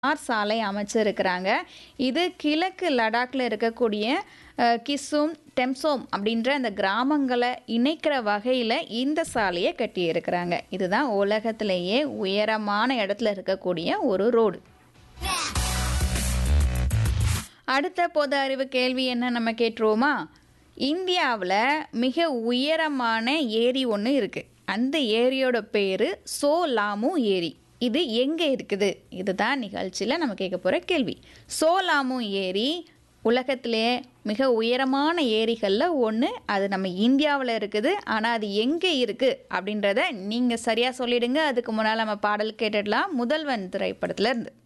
தார் சாலை அமைச்சிருக்கிறாங்க இது கிழக்கு லடாக்ல இருக்கக்கூடிய அஹ், கிசும் டெம்சோம் அப்படின்ற அந்த கிராமங்களை இணைக்கிற வகையில் இந்த சாலையை கட்டியிருக்கிறாங்க இதுதான் உலகத்திலேயே உயரமான இடத்துல இருக்கக்கூடிய ஒரு ரோடு அடுத்த பொது அறிவு கேள்வி என்ன நம்ம கேட்டுருவோமா இந்தியாவில் மிக உயரமான ஏரி ஒன்று இருக்குது அந்த ஏரியோட பேர் சோலாமு ஏரி இது எங்கே இருக்குது இதுதான் நிகழ்ச்சியில் நம்ம கேட்க போகிற கேள்வி சோலாமு ஏரி உலகத்திலே மிக உயரமான ஏரிகளில் ஒன்று அது நம்ம இந்தியாவில் இருக்குது ஆனால் அது எங்கே இருக்குது அப்படின்றத நீங்கள் சரியாக சொல்லிடுங்க அதுக்கு முன்னால் நம்ம பாடல் கேட்டுடலாம் முதல்வன் திரைப்படத்துல இருந்து